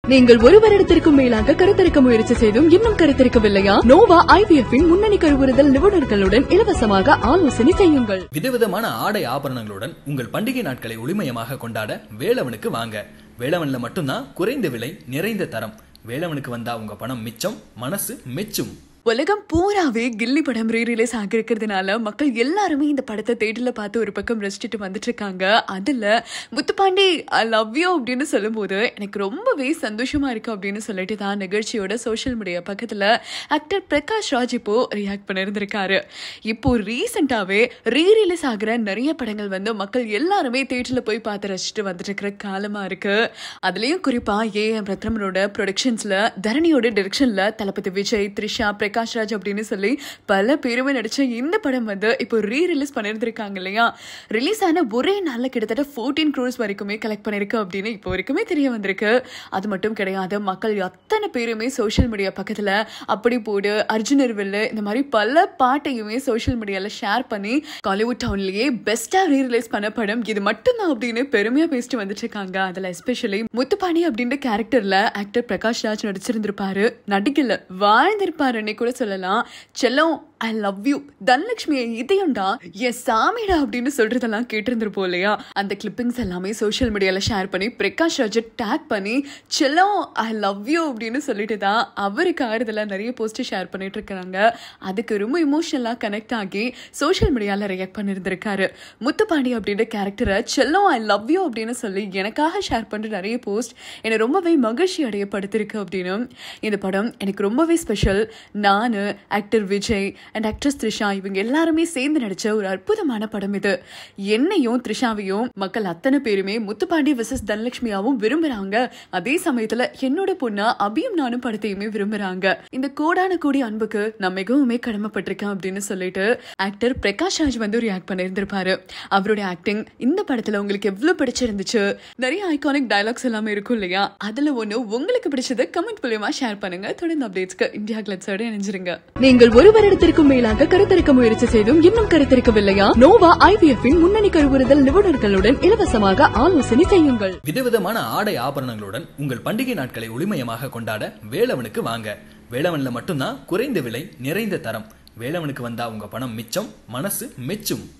நீங்கள் ஒரு வருடத்திற்கும் மேலாக கருத்தரிக்க முயற்சி செய்தும் இன்னும் கருத்தரிக்கவில்லையா நோவா ஐவிஎஃப் இன் முன்னணி கருவுறுதல் நிபுணர்களுடன் இலவசமாக ஆலோசனை செய்யுங்கள் விதவிதமான ஆடை ஆபரணங்களுடன் உங்கள் பண்டிகை நாட்களை ஒளிமயமாக கொண்டாட வேலவனுக்கு வாங்க வேலவன்ல மட்டும்தான் குறைந்த விலை நிறைந்த தரம் வேலவனுக்கு வந்தா உங்க பணம் மிச்சம் மனசு மெச்சும் உலகம் பூராவே கில்லி படம் ரீ ரிலீஸ் ஆகிருக்கிறதுனால மக்கள் எல்லாருமே இந்த படத்தை தேட்டர்ல பார்த்து ஒரு பக்கம் ரசிச்சுட்டு வந்துட்டு இருக்காங்க அதுல முத்துப்பாண்டி ஐ லவ் யூ அப்படின்னு சொல்லும்போது எனக்கு ரொம்பவே சந்தோஷமா இருக்கு அப்படின்னு சொல்லிட்டு தான் நிகழ்ச்சியோட சோஷியல் மீடியா பக்கத்துல ஆக்டர் பிரகாஷ் ராஜ் இப்போ ரியாக்ட் பண்ணியிருந்திருக்காரு இப்போ ரீசெண்டாவே ரீ ரிலீஸ் ஆகிற நிறைய படங்கள் வந்து மக்கள் எல்லாருமே தேட்டர்ல போய் பார்த்து ரசிச்சுட்டு வந்துட்டு இருக்கிற காலமா இருக்கு அதுலயும் குறிப்பா ஏ எம் ரத்னமனோட ப்ரொடக்ஷன்ஸ்ல தரணியோட டிரெக்ஷன்ல தளபதி விஜய் த்ரிஷா பிரகாஷ் ராஜ் அப்படின்னு சொல்லி பல பேருமே நடிச்ச இந்த படம் வந்து இப்போ ரீ ரிலீஸ் பண்ணியிருந்திருக்காங்க இல்லையா ரிலீஸ் ஆன ஒரே நாள்ல கிட்டத்தட்ட ஃபோர்டீன் க்ரோர்ஸ் வரைக்குமே கலெக்ட் பண்ணிருக்கு அப்படின்னு இப்போ வரைக்குமே தெரிய வந்திருக்கு அது மட்டும் கிடையாது மக்கள் அத்தனை பேருமே சோஷியல் மீடியா பக்கத்துல அப்படி போடு அர்ஜுனர் வில்லு இந்த மாதிரி பல பாட்டையுமே சோஷியல் மீடியால ஷேர் பண்ணி காலிவுட் டவுன்லயே பெஸ்டா ரீ ரிலீஸ் பண்ண படம் இது மட்டும்தான் அப்படின்னு பெருமையா பேசிட்டு வந்துட்டு இருக்காங்க அதுல எஸ்பெஷலி முத்துப்பாணி அப்படின்ற கேரக்டர்ல ஆக்டர் பிரகாஷ் ராஜ் நடிச்சிருந்திருப்பாரு நடிக்கல வாழ்ந்திருப்பாருன்னே கூட சொல்லலாம் செல்லம் ஐ லவ் யூ தனலட்சுமி இதயம்டா எஸ் சாமிடா அப்படின்னு சொல்றதெல்லாம் கேட்டிருந்திருப்போம் இல்லையா அந்த கிளிப்பிங்ஸ் எல்லாமே சோஷியல் மீடியால ஷேர் பண்ணி பிரகாஷ் ராஜை டேக் பண்ணி செல்லம் ஐ லவ் யூ அப்படின்னு சொல்லிட்டு தான் அவருக்கு ஆறுதலா நிறைய போஸ்ட் ஷேர் பண்ணிட்டு இருக்காங்க அதுக்கு ரொம்ப இமோஷனலா கனெக்ட் ஆகி சோஷியல் மீடியால ரியாக்ட் பண்ணியிருந்திருக்காரு முத்துப்பாண்டி அப்படின்ற கேரக்டரை செல்லம் ஐ லவ் யூ அப்படின்னு சொல்லி எனக்காக ஷேர் பண்ற நிறைய போஸ்ட் என்னை ரொம்பவே மகிழ்ச்சி அடையப்படுத்திருக்கு அப்படின்னு இந்த படம் எனக்கு ரொம்பவே ஸ்பெஷல் நான் actor Vijay and actress Trisha இவங்க எல்லாருமே சேர்ந்து நடிச்ச ஒரு அற்புதமான படம் இது என்னையும் த்ரிஷாவையும் மக்கள் அத்தனை பேருமே முத்துப்பாண்டி விசஸ் தனலட்சுமியாவும் விரும்புறாங்க அதே சமயத்துல என்னோட பொண்ணா அபியும் நானும் படத்தையுமே விரும்புறாங்க இந்த கோடான கோடி அன்புக்கு நான் மிகவுமே கடமைப்பட்டிருக்கேன் அப்படின்னு சொல்லிட்டு ஆக்டர் பிரகாஷ் ராஜ் வந்து ரியாக்ட் பண்ணியிருந்திருப்பாரு அவருடைய ஆக்டிங் இந்த படத்துல உங்களுக்கு எவ்வளவு பிடிச்சிருந்துச்சு நிறைய ஐகானிக் டயலாக்ஸ் எல்லாமே இருக்கும் இல்லையா அதுல ஒண்ணு உங்களுக்கு பிடிச்சது கமெண்ட் மூலியமா ஷேர் பண்ணுங்க தொடர்ந்து அப்டேட்ஸ்க்கு இந்தியா கிளப்ஸோட இணைஞ்சிருங்க நீங்கள் ஒரு வருடத்திற்கும் மேலாக கருத்தரிக்க முயற்சி செய்தும் இன்னும் கருத்தரிக்கவில்லையா நோவா ஐவிஎஃப் இன் முன்னணி கருவுறுதல் நிபுணர்களுடன் இலவசமாக ஆலோசனை செய்யுங்கள் விதவிதமான ஆடை ஆபரணங்களுடன் உங்கள் பண்டிகை நாட்களை ஒளிமயமாக கொண்டாட வேலவனுக்கு வாங்க வேலவன்ல மட்டும்தான் குறைந்த விலை நிறைந்த தரம் வேலவனுக்கு வந்தா உங்க பணம் மிச்சம் மனசு மெச்சும்